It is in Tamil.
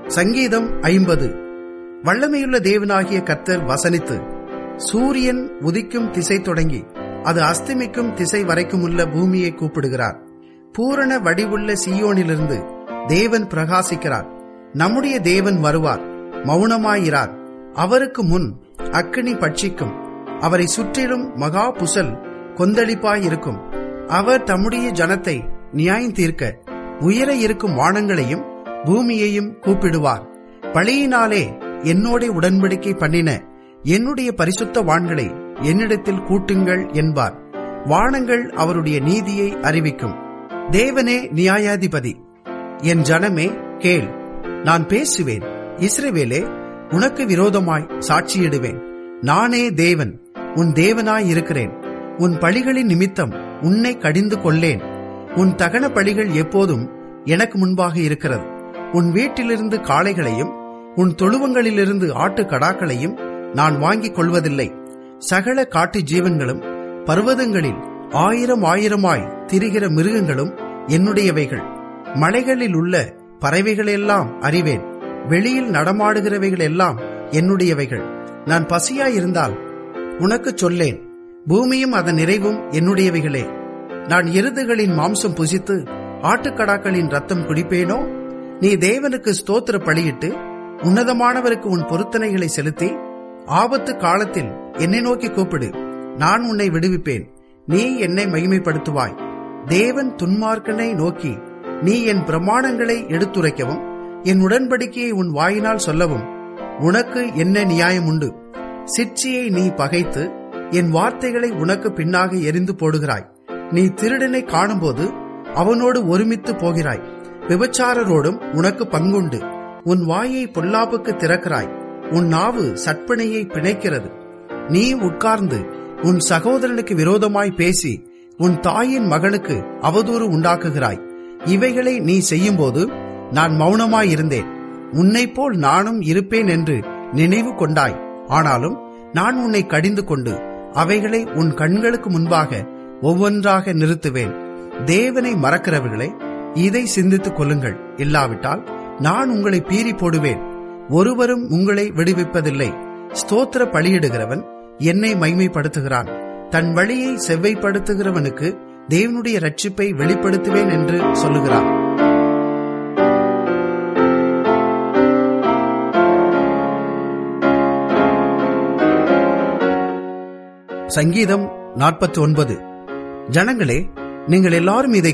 சங்கீதம் ஐம்பது வல்லமையுள்ள தேவனாகிய கர்த்தர் வசனித்து சூரியன் உதிக்கும் திசை தொடங்கி அது அஸ்தமிக்கும் திசை வரைக்குமுள்ள பூமியை கூப்பிடுகிறார் பூரண வடிவுள்ள சீயோனிலிருந்து தேவன் பிரகாசிக்கிறார் நம்முடைய தேவன் வருவார் மௌனமாயிரார் அவருக்கு முன் அக்கினி பட்சிக்கும் அவரை சுற்றிலும் மகா புசல் கொந்தளிப்பாயிருக்கும் அவர் தம்முடைய ஜனத்தை நியாயம் தீர்க்க உயர இருக்கும் வானங்களையும் பூமியையும் கூப்பிடுவார் பழியினாலே என்னோட உடன்படிக்கை பண்ணின என்னுடைய பரிசுத்த வான்களை என்னிடத்தில் கூட்டுங்கள் என்பார் வானங்கள் அவருடைய நீதியை அறிவிக்கும் தேவனே நியாயாதிபதி என் ஜனமே கேள் நான் பேசுவேன் இஸ்ரவேலே உனக்கு விரோதமாய் சாட்சியிடுவேன் நானே தேவன் உன் தேவனாய் இருக்கிறேன் உன் பழிகளின் நிமித்தம் உன்னை கடிந்து கொள்ளேன் உன் தகன பழிகள் எப்போதும் எனக்கு முன்பாக இருக்கிறது உன் வீட்டிலிருந்து காளைகளையும் உன் தொழுவங்களிலிருந்து ஆட்டு கடாக்களையும் நான் வாங்கிக் கொள்வதில்லை சகல காட்டு ஜீவன்களும் பர்வதங்களில் ஆயிரம் ஆயிரமாய் திரிகிற மிருகங்களும் என்னுடையவைகள் மலைகளில் உள்ள பறவைகளெல்லாம் அறிவேன் வெளியில் நடமாடுகிறவைகள் எல்லாம் என்னுடையவைகள் நான் பசியாயிருந்தால் உனக்கு சொல்லேன் பூமியும் அதன் நிறைவும் என்னுடையவைகளே நான் எருதுகளின் மாம்சம் புசித்து ஆட்டுக்கடாக்களின் ரத்தம் குடிப்பேனோ நீ தேவனுக்கு ஸ்தோத்திர பலியிட்டு உன்னதமானவருக்கு உன் பொருத்தனைகளை செலுத்தி ஆபத்து காலத்தில் என்னை நோக்கி கூப்பிடு நான் உன்னை விடுவிப்பேன் நீ என்னை மகிமைப்படுத்துவாய் தேவன் துன்மார்க்கனை நோக்கி நீ என் பிரமாணங்களை எடுத்துரைக்கவும் என் உடன்படிக்கையை உன் வாயினால் சொல்லவும் உனக்கு என்ன நியாயம் உண்டு சிற்சியை நீ பகைத்து என் வார்த்தைகளை உனக்கு பின்னாக எரிந்து போடுகிறாய் நீ திருடனை காணும்போது அவனோடு ஒருமித்து போகிறாய் விபச்சாரரோடும் உனக்கு பங்குண்டு உன் வாயை பொல்லாப்புக்கு திறக்கிறாய் உன் நாவு சற்பனையை பிணைக்கிறது நீ உட்கார்ந்து உன் சகோதரனுக்கு விரோதமாய் பேசி உன் தாயின் மகனுக்கு அவதூறு உண்டாக்குகிறாய் இவைகளை நீ செய்யும்போது நான் மௌனமாயிருந்தேன் உன்னைப் போல் நானும் இருப்பேன் என்று நினைவு கொண்டாய் ஆனாலும் நான் உன்னை கடிந்து கொண்டு அவைகளை உன் கண்களுக்கு முன்பாக ஒவ்வொன்றாக நிறுத்துவேன் தேவனை மறக்கிறவர்களே இதை சிந்தித்துக் கொள்ளுங்கள் இல்லாவிட்டால் நான் உங்களை பீறி போடுவேன் ஒருவரும் உங்களை விடுவிப்பதில்லை ஸ்தோத்திர பலியிடுகிறவன் என்னை மைமைப்படுத்துகிறான் தன் வழியை செவ்வைப்படுத்துகிறவனுக்கு தேவனுடைய ரட்சிப்பை வெளிப்படுத்துவேன் என்று சொல்லுகிறான் சங்கீதம் நாற்பத்தி ஒன்பது ஜனங்களே நீங்கள் எல்லாரும் இதை